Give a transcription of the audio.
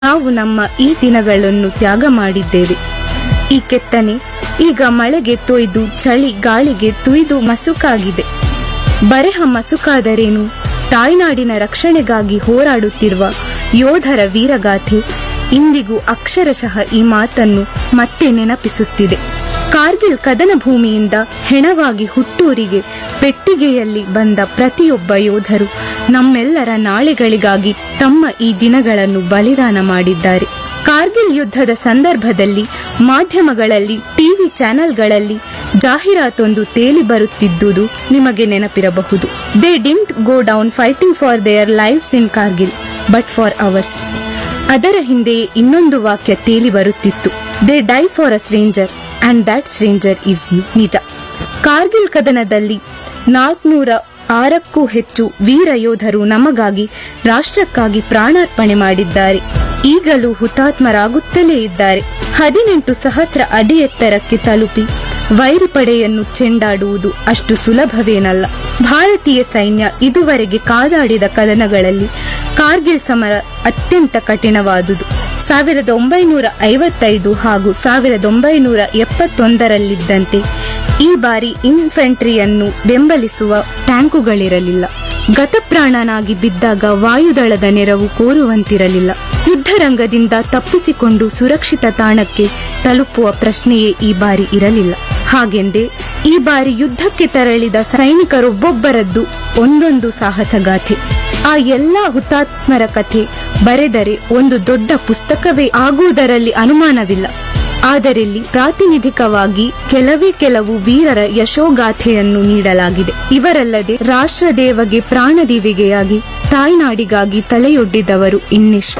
ನಾವು ನಮ್ಮ ಈ ದಿನಗಳನ್ನು ತ್ಯಾಗ ಮಾಡಿದ್ದೇವೆ ಈ ಕೆತ್ತನೆ ಈಗ ಮಳೆಗೆ ತೊಯ್ದು ಚಳಿ ಗಾಳಿಗೆ ತುಯ್ದು ಮಸುಕಾಗಿದೆ ಬರೆಹ ಮಸುಕಾದರೇನು ತಾಯ್ನಾಡಿನ ರಕ್ಷಣೆಗಾಗಿ ಹೋರಾಡುತ್ತಿರುವ ಯೋಧರ ವೀರಗಾಥೆ ಇಂದಿಗೂ ಅಕ್ಷರಶಃ ಈ ಮಾತನ್ನು ಮತ್ತೆ ನೆನಪಿಸುತ್ತಿದೆ ಕಾರ್ಗಿಲ್ ಕದನ ಭೂಮಿಯಿಂದ ಹೆಣವಾಗಿ ಹುಟ್ಟೂರಿಗೆ ಪೆಟ್ಟಿಗೆಯಲ್ಲಿ ಬಂದ ಪ್ರತಿಯೊಬ್ಬ ಯೋಧರು ನಮ್ಮೆಲ್ಲರ ನಾಳೆಗಳಿಗಾಗಿ ತಮ್ಮ ಈ ದಿನಗಳನ್ನು ಬಲಿದಾನ ಮಾಡಿದ್ದಾರೆ ಕಾರ್ಗಿಲ್ ಯುದ್ಧದ ಸಂದರ್ಭದಲ್ಲಿ ಮಾಧ್ಯಮಗಳಲ್ಲಿ ಟಿವಿ ಚಾನೆಲ್ಗಳಲ್ಲಿ ಜಾಹೀರಾತೊಂದು ತೇಲಿ ಬರುತ್ತಿದ್ದುದು ನಿಮಗೆ ನೆನಪಿರಬಹುದು they didn't go down fighting for their lives in Kargil but for ours ಅದರ ಹಿಂದೆಯೇ ಇನ್ನೊಂದು ವಾಕ್ಯ ತೇಲಿ ಬರುತ್ತಿತ್ತು they die for a stranger and that stranger is you ನಿಜ ಕಾರ್ಗಿಲ್ ಕದನದಲ್ಲಿ ನಾಲ್ಕುನೂರ ಆರಕ್ಕೂ ಹೆಚ್ಚು ವೀರ ಯೋಧರು ನಮಗಾಗಿ ರಾಷ್ಟ್ರಕ್ಕಾಗಿ ಪ್ರಾಣಾರ್ಪಣೆ ಮಾಡಿದ್ದಾರೆ ಈಗಲೂ ಹುತಾತ್ಮರಾಗುತ್ತಲೇ ಇದ್ದಾರೆ ಹದಿನೆಂಟು ಸಹಸ್ರ ಅಡಿ ಎತ್ತರಕ್ಕೆ ತಲುಪಿ ವೈರಿ ಪಡೆಯನ್ನು ಚೆಂಡಾಡುವುದು ಅಷ್ಟು ಸುಲಭವೇನಲ್ಲ ಭಾರತೀಯ ಸೈನ್ಯ ಇದುವರೆಗೆ ಕಾದಾಡಿದ ಕದನಗಳಲ್ಲಿ ಕಾರ್ಗಿಲ್ ಸಮರ ಅತ್ಯಂತ ಕಠಿಣವಾದುದು ಸಾವಿರದ ಒಂಬೈನೂರ ಐವತ್ತೈದು ಹಾಗೂ ಸಾವಿರದ ಒಂಬೈನೂರ ಎಪ್ಪತ್ತೊಂದರಲ್ಲಿದ್ದಂತೆ ಈ ಬಾರಿ ಇನ್ಫೆಂಟ್ರಿಯನ್ನು ಬೆಂಬಲಿಸುವ ಟ್ಯಾಂಕುಗಳಿರಲಿಲ್ಲ ಗತಪ್ರಾಣನಾಗಿ ಬಿದ್ದಾಗ ವಾಯುದಳದ ನೆರವು ಕೋರುವಂತಿರಲಿಲ್ಲ ಯುದ್ಧರಂಗದಿಂದ ತಪ್ಪಿಸಿಕೊಂಡು ಸುರಕ್ಷಿತ ತಾಣಕ್ಕೆ ತಲುಪುವ ಪ್ರಶ್ನೆಯೇ ಈ ಬಾರಿ ಇರಲಿಲ್ಲ ಹಾಗೆಂದೇ ಈ ಬಾರಿ ಯುದ್ಧಕ್ಕೆ ತೆರಳಿದ ಸೈನಿಕರೊಬ್ಬೊಬ್ಬರದ್ದು ಒಂದೊಂದು ಸಾಹಸಗಾಥೆ ಆ ಎಲ್ಲಾ ಹುತಾತ್ಮರ ಕಥೆ ಬರೆದರೆ ಒಂದು ದೊಡ್ಡ ಪುಸ್ತಕವೇ ಆಗುವುದರಲ್ಲಿ ಅನುಮಾನವಿಲ್ಲ ಆದರಿಲ್ಲಿ ಪ್ರಾತಿನಿಧಿಕವಾಗಿ ಕೆಲವೇ ಕೆಲವು ವೀರರ ಯಶೋಗಾಥೆಯನ್ನು ನೀಡಲಾಗಿದೆ ಇವರಲ್ಲದೆ ರಾಷ್ಟ್ರದೇವಗೆ ಪ್ರಾಣದೀವಿಗೆಯಾಗಿ ತಾಯ್ನಾಡಿಗಾಗಿ ತಲೆಯೊಡ್ಡಿದವರು ಇನ್ನೆಷ್ಟು